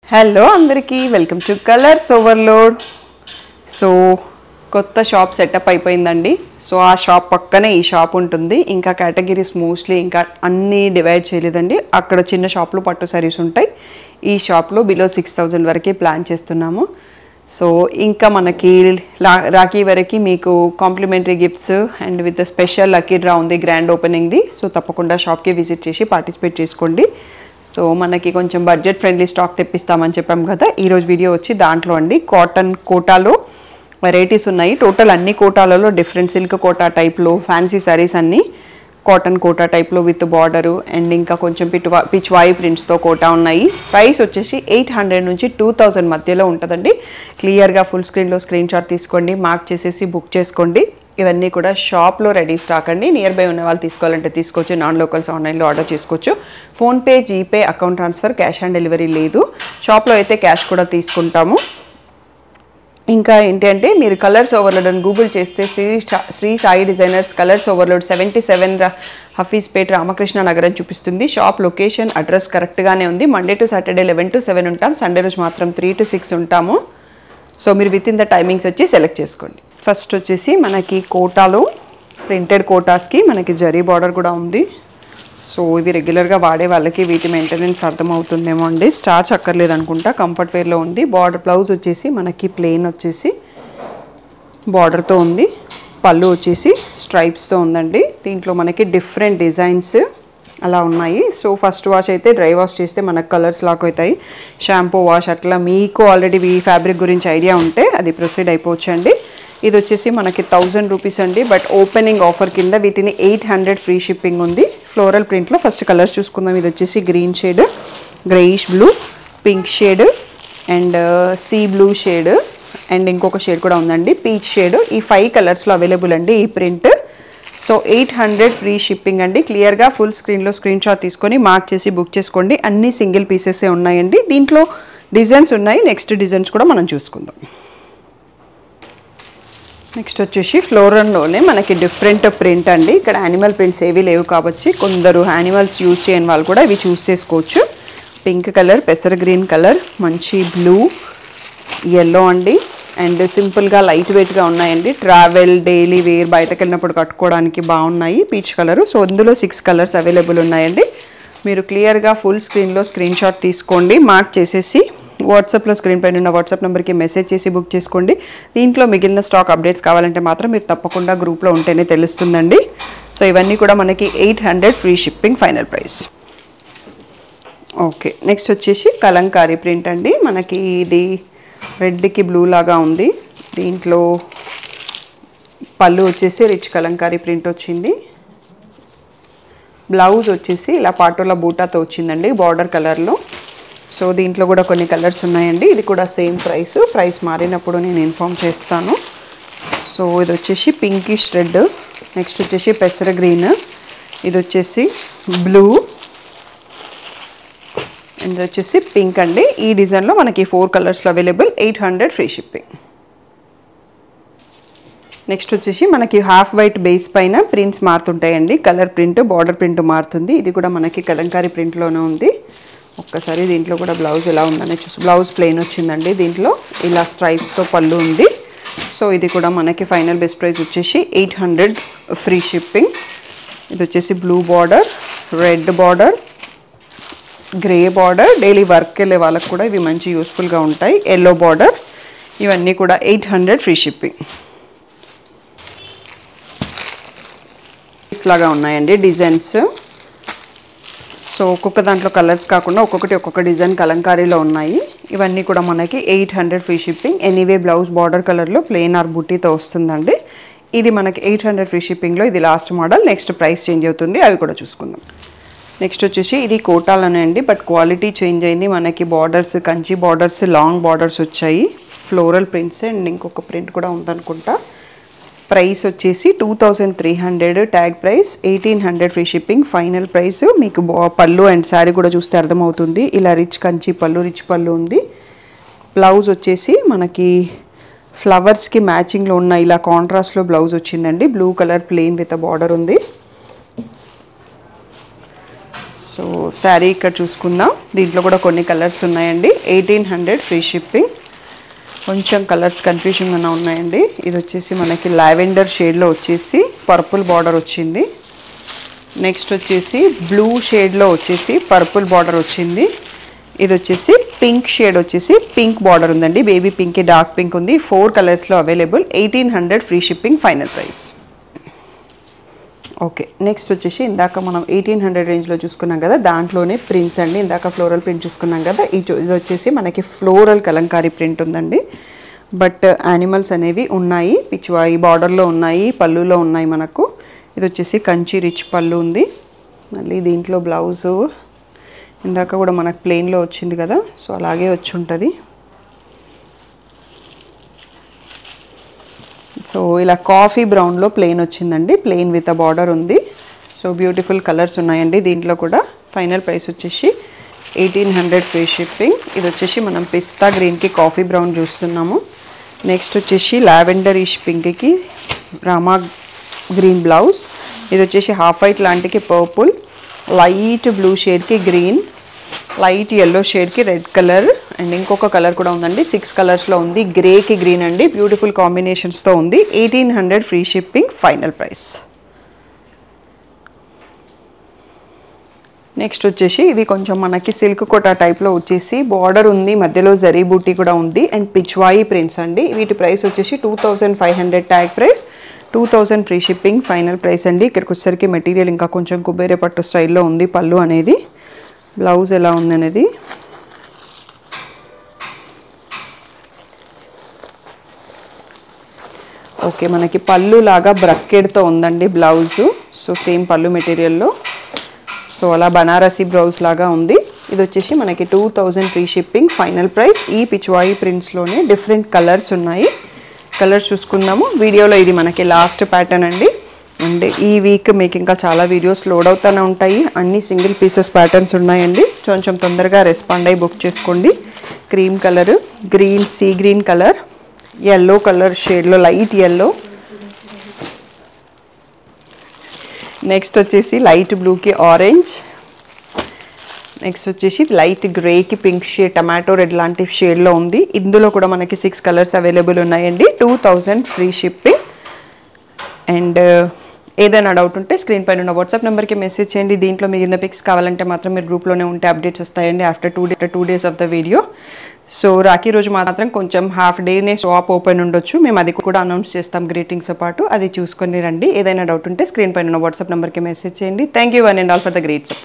hello అందరికీ welcome to colours overload so కొత్త shop setup అయిపోయిందండి సో ఆ షాప్ పక్కనే ఈ షాప్ ఉంటుంది ఇంకా కేటగిరీస్ మోస్ట్లీ ఇంకా అన్నీ డివైడ్ చేయలేదండి అక్కడ చిన్న షాప్లో పట్టు సారీస్ ఉంటాయి ఈ షాప్లో బిలో సిక్స్ థౌజండ్ వరకే ప్లాన్ చేస్తున్నాము సో ఇంకా మనకి లా- రాఖీ వరకు మీకు complimentary gifts and with special lucky draw ఉంది గ్రాండ్ ఓపెనింగ్ది సో తప్పకుండా షాప్కి విజిట్ చేసి పార్టిసిపేట్ చేసుకోండి సో మనకి కొంచెం బడ్జెట్ ఫ్రెండ్లీ స్టాక్ తెప్పిస్తామని చెప్పాం కదా ఈరోజు వీడియో వచ్చి దాంట్లో అండి కాటన్ కోటాలో వెరైటీస్ ఉన్నాయి టోటల్ అన్ని కోటాలలో డిఫరెంట్ సిల్క్ కోటా టైప్లో ఫ్యాన్సీ సారీస్ అన్నీ కాటన్ కోటా టైప్లో విత్ బార్డరు అండ్ ఇంకా కొంచెం పిట్ పిచ్ వాయి ప్రింట్స్తో కోటా ఉన్నాయి ప్రైస్ వచ్చేసి ఎయిట్ హండ్రెడ్ నుంచి టూ థౌజండ్ మధ్యలో ఉంటుందండి క్లియర్గా ఫుల్ స్క్రీన్లో స్క్రీన్ షాట్ తీసుకోండి మార్క్ చేసేసి బుక్ చేసుకోండి ఇవన్నీ కూడా షాప్లో రెడీ స్టాక్ అండి నియర్ బై ఉన్న వాళ్ళు తీసుకోవాలంటే తీసుకోవచ్చు నాన్ లోకల్స్ ఆన్లైన్లో ఆర్డర్ చేసుకోవచ్చు PhonePe GPay account transfer cash on delivery లేదు షాప్లో అయితే క్యాష్ కూడా తీసుకుంటాము ఇంకా ఏంటంటే మీరు కలర్స్ ఓవర్లోడ్ అని గూగుల్ చేస్తే శ్రీ శా- Shri Sai designers colours overload seventy seven Hafeezpet Ramakrishna Nagar అని చూపిస్తుంది షాప్ లొకేషన్ అడ్రస్ కరెక్ట్గానే ఉంది Monday to Saturday eleven to seven ఉంటాం సండే రోజు మాత్రం త్రీ టు సిక్స్ ఉంటాము సో మీరు విత్ ఇన్ ద టైమింగ్స్ వచ్చి సెలెక్ట్ చేసుకోండి ఫస్ట్ వచ్చేసి మనకి కోటాలో ప్రింటెడ్ కోటాస్కి మనకి జరీ బార్డర్ కూడా ఉంది సో ఇవి రెగ్యులర్గా వాడే వాళ్ళకి వీటి మెయింటెనెన్స్ అర్థమవుతుందేమో అండి స్టార్చ్ అక్కర్లేదు అనుకుంటా కంఫర్ట్ వేర్లో ఉంది బార్డర్ బ్లౌజ్ వచ్చేసి మనకి ప్లెయిన్ వచ్చేసి బార్డర్తో ఉంది పళ్ళు వచ్చేసి స్ట్రైప్స్తో ఉందండి దీంట్లో మనకి డిఫరెంట్ డిజైన్స్ అలా ఉన్నాయి సో ఫస్ట్ వాష్ అయితే డ్రై వాష్ చేస్తే మనకు కలర్స్ లాక్ అవుతాయి షాంపూ వాష్ అట్లా మీకు ఆల్రెడీ ఈ ఫ్యాబ్రిక్ గురించి ఐడియా ఉంటే అది ప్రొసీడ్ అయిపోవచ్చు అండి ఇది వచ్చేసి మనకి థౌజండ్ రూపీస్ అండి బట్ ఓపెనింగ్ ఆఫర్ కింద వీటిని ఎయిట్ హండ్రెడ్ ఫ్రీ షిప్పింగ్ ఉంది ఫ్లోరల్ ప్రింట్లో ఫస్ట్ కలర్స్ చూసుకుందాం ఇది వచ్చేసి green shade greyish blue pink shade and sea blue shade and ఇంకొక షేడ్ కూడా ఉందండి పీచ్ షేడ్ ఈ ఫైవ్ కలర్స్లో అవైలబుల్ అండి ఈ print so eight hundred free shipping అండి క్లియర్గా ఫుల్ స్క్రీన్లో స్క్రీన్ షాట్ తీసుకొని మార్క్ చేసి బుక్ చేసుకోండి అన్ని సింగిల్ పీసెసే ఉన్నాయండి దీంట్లో డిజైన్స్ ఉన్నాయి నెక్స్ట్ డిజైన్స్ కూడా మనం చూసుకుందాం నెక్స్ట్ వచ్చేసి ఫ్లోరన్లోనే మనకి డిఫరెంట్ ప్రింట్ అండి ఇక్కడ యానిమల్ ప్రింట్స్ ఏవి లేవు కాబట్టి కొందరు యానిమల్స్ యూజ్ చేయని వాళ్ళు కూడా ఇవి చూస్ చేసుకోవచ్చు పింక్ కలర్ పెసర గ్రీన్ కలర్ మంచి బ్లూ ఎల్లో అండి అండ్ సింపుల్గా లైట్ వెయిట్గా ఉన్నాయండి ట్రావెల్ డైలీ వేర్ బయటకు వెళ్ళినప్పుడు కట్టుకోవడానికి బాగున్నాయి పీచ్ కలర్ సో ఇందులో సిక్స్ కలర్స్ అవైలబుల్ ఉన్నాయండి మీరు క్లియర్గా ఫుల్ స్క్రీన్లో స్క్రీన్ షాట్ తీసుకోండి మార్క్ చేసేసి వాట్సాప్లో స్క్రీన్ పైన ఉన్న వాట్సాప్ నెంబర్కి మెసేజ్ చేసి బుక్ చేసుకోండి దీంట్లో మిగిలిన స్టాక్ అప్డేట్స్ కావాలంటే మాత్రం మీరు తప్పకుండా గ్రూప్లో ఉంటేనే తెలుస్తుందండి సో ఇవన్నీ కూడా మనకి eight hundred free shipping final price okay next వచ్చేసి కలంకారీ ప్రింట్ అండి మనకి ఇది రెడ్కి బ్లూ లాగా ఉంది దీంట్లో పళ్ళు వచ్చేసి రిచ్ కలంకారీ ప్రింట్ వచ్చింది బ్లౌజ్ వచ్చేసి ఇలా పాటోల బూటాతో వచ్చిందండి బార్డర్ కలర్లో సో దీంట్లో కూడా కొన్ని కలర్స్ ఉన్నాయండి ఇది కూడా సేమ్ ప్రైస్ ప్రైస్ మారినప్పుడు నేను ఇన్ఫామ్ చేస్తాను సో ఇది వచ్చేసి పింకిష్ రెడ్ నెక్స్ట్ వచ్చేసి పెసర గ్రీన్ ఇది వచ్చేసి బ్లూ అండ్ ఇది వచ్చేసి పింక్ అండి ఈ డిజైన్లో మనకి ఫోర్ కలర్స్లో available eight hundred free shipping next వచ్చేసి మనకి హాఫ్ వైట్ బేస్ పైన ప్రింట్స్ మారుతుంటాయండి కలర్ ప్రింట్ బార్డర్ ప్రింట్ మారుతుంది ఇది కూడా మనకి కలంకారీ ప్రింట్లోనే ఉంది ఒక్కసారి దీంట్లో కూడా బ్లౌజ్ ఎలా ఉందని చూసి బ్లౌజ్ ప్లెయిన్ వచ్చిందండి దీంట్లో ఇలా స్ట్రైప్స్తో పళ్ళు ఉంది సో ఇది కూడా మనకి ఫైనల్ బెస్ట్ ప్రైస్ వచ్చేసి ఎయిట్ హండ్రెడ్ ఫ్రీ షిప్పింగ్ ఇది వచ్చేసి blue border red border grey border daily work వెళ్ళే వాళ్ళకి కూడా ఇవి మంచి యూస్ఫుల్గా ఉంటాయి ఎల్లో బార్డర్ ఇవన్నీ కూడా ఎయిట్ హండ్రెడ్ ఫ్రీ షిప్పింగ్ లాగా ఉన్నాయండి డిజైన్స్ సో ఒక్కొక్క దాంట్లో కలర్స్ కాకుండా ఒక్కొక్కటి ఒక్కొక్క డిజైన్ కలంకారీలో ఉన్నాయి ఇవన్నీ కూడా మనకి eight hundred free shipping anyway blouse border కలర్లో ప్లెయిన్ ఆర్ బుట్టీతో వస్తుందండి ఇది మనకి ఎయిట్ హండ్రెడ్ ఫ్రీ షిప్పింగ్లో ఇది last model next price change అవుతుంది అవి కూడా చూసుకుందాం నెక్స్ట్ వచ్చేసి ఇది కోటాలనే అండి బట్ క్వాలిటీ చేంజ్ అయింది మనకి borders Kanchi borders long borders వచ్చాయి ఫ్లోరల్ ప్రింట్స్ అండ్ ఇంకొక ప్రింట్ కూడా ఉందనుకుంటా ప్రైస్ వచ్చేసి two thousand three hundred tag price eighteen hundred free shipping final price మీకు బా- పళ్ళు అండ్ శారీ కూడా చూస్తే అర్థమవుతుంది ఇలా రిచ్ కంచి పళ్ళు రిచ్ పళ్ళు ఉంది బ్లౌజ్ వచ్చేసి మనకి ఫ్లవర్స్కి మ్యాచింగ్లో ఉన్న ఇలా కాంట్రాస్ట్లో బ్లౌజ్ వచ్చిందండి blue colour plain with border ఉంది సో శారీ ఇక్కడ చూసుకుందాం దీంట్లో కూడా కొన్ని కలర్స్ ఉన్నాయండి ఎయిటీన్ హండ్రెడ్ ఫ్రీ షిప్పింగ్ కొంచెం కలర్స్ కన్ఫ్యూజన్గా ఉన్నాయండి ఇది వచ్చేసి మనకి లావెండర్ షేడ్లో వచ్చేసి పర్పుల్ బార్డర్ వచ్చింది నెక్స్ట్ వచ్చేసి బ్లూ షేడ్లో వచ్చేసి పర్పుల్ బార్డర్ వచ్చింది ఇది వచ్చేసి పింక్ షేడ్ వచ్చేసి పింక్ బార్డర్ ఉందండి బేబీ పింక్ డార్క్ పింక్ ఉంది ఫోర్ కలర్స్లో available eighteen hundred free shipping final price okay next వచ్చేసి ఇందాక మనం ఎయిటీన్ హండ్రెడ్ రేంజ్లో చూసుకున్నాం కదా దాంట్లోనే ప్రింట్స్ అండి ఇందాక ఫ్లోరల్ ప్రింట్ చూసుకున్నాం కదా ఈ చూ- ఇది వచ్చేసి మనకి ఫ్లోరల్ కలంకారీ ప్రింట్ ఉందండి బట్ యానిమల్స్ అనేవి ఉన్నాయి పిచ్చివాయి బార్డర్లో ఉన్నాయి పళ్ళులో ఉన్నాయి మనకు ఇది వచ్చేసి కంచి రిచ్ పళ్ళు ఉంది మళ్ళీ దీంట్లో బ్లౌజు ఇందాక కూడా మనకు ప్లెయిన్లో వచ్చింది కదా సో అలాగే వచ్చి ఉంటుంది సో ఇలా కాఫీ బ్రౌన్లో ప్లెయిన్ వచ్చిందండి ప్లెయిన్ విత్ అ బార్డర్ ఉంది సో బ్యూటిఫుల్ కలర్స్ ఉన్నాయండి దీంట్లో కూడా ఫైనల్ ప్రైస్ వచ్చేసి ఎయిటీన్ హండ్రెడ్ ఫ్రీ షిప్పింగ్ ఇది వచ్చేసి మనం పిస్తా గ్రీన్కి కాఫీ బ్రౌన్ చూస్తున్నాము నెక్స్ట్ వచ్చేసి లావెండర్ ఇష్ పింక్కి రామా గ్రీన్ బ్లౌజ్ ఇది వచ్చేసి హాఫ్ వైట్ లాంటికి పర్పుల్ లైట్ బ్లూ షేడ్కి గ్రీన్ లైట్ ఎల్లో షేడ్కి రెడ్ కలర్ అండ్ ఇంకొక కలర్ కూడా ఉందండి సిక్స్ కలర్స్లో ఉంది గ్రేకి గ్రీన్ అండి బ్యూటిఫుల్ కాంబినేషన్స్తో ఉంది eighteen hundred free shipping final price next వచ్చేసి ఇవి కొంచెం మనకి సిల్క్ కోటా టైప్లో వచ్చేసి బార్డర్ ఉంది మధ్యలో జరీ బూటీ కూడా ఉంది అండ్ పిచ్వాయి ప్రింట్స్ అండి వీటి ప్రైస్ వచ్చేసి two thousand five hundred tag price two thousand free shipping final price అండి ఇక్కడికి వచ్చేసరికి మెటీరియల్ ఇంకా కొంచెం కుబేరే పట్టు స్టైల్లో ఉంది పళ్ళు అనేది బ్లౌజ్ ఎలా ఉంది అనేది ఓకే మనకి పళ్ళు లాగా బ్రక్కెడ్తో ఉందండి బ్లౌజు సో సేమ్ పళ్ళు మెటీరియల్లో సో అలా బనారసి బ్లౌజ్ లాగా ఉంది ఇది వచ్చేసి మనకి two thousand free shipping final price ఈ పిచ్వాయి ప్రింట్స్లోనే డిఫరెంట్ కలర్స్ ఉన్నాయి కలర్స్ చూసుకుందాము వీడియోలో ఇది మనకి లాస్ట్ ప్యాటర్న్ అండి అండ్ ఈ వీక్ మీకు ఇంకా చాలా వీడియోస్ లోడ్ అవుతూనే ఉంటాయి అన్ని సింగిల్ పీసెస్ ప్యాటర్న్స్ ఉన్నాయండి కొంచెం తొందరగా రెస్పాండ్ అయ్యి బుక్ చేసుకోండి cream colour green sea green colour yellow colour షేడ్లో లైట్ ఎల్లో నెక్స్ట్ వచ్చేసి లైట్ బ్లూకి ఆరెంజ్ నెక్స్ట్ వచ్చేసి లైట్ గ్రేకి పింక్ షేడ్ టమాటో రెడ్ లాంటి షేడ్లో ఉంది ఇందులో కూడా మనకి సిక్స్ కలర్స్ అవైలబుల్ ఉన్నాయండి two thousand free shipping and ఏదైనా డౌట్ ఉంటే స్క్రీన్ పైన ఉన్న వాట్సాప్ నెంబర్కి మెసేజ్ చేయండి దీంట్లో మిగిలిన పిక్స్ కావాలంటే మాత్రం మీరు గ్రూప్లోనే ఉంటే అప్డేట్స్ వస్తాయండి after two day two days of the video so Rakhi రోజు మాత్రం కొంచెం హాఫ్ డేనే షాప్ ఓపెన్ ఉండొచ్చు మేము అది కూడా అనౌన్స్ చేస్తాం గ్రీటింగ్స్తో పాటు అది చూసుకొని రండి ఏదైనా డౌట్ ఉంటే స్క్రీన్ పైన ఉన్న వాట్సాప్ నెంబర్కి మెసేజ్ చేయండి thank you one and all for the great support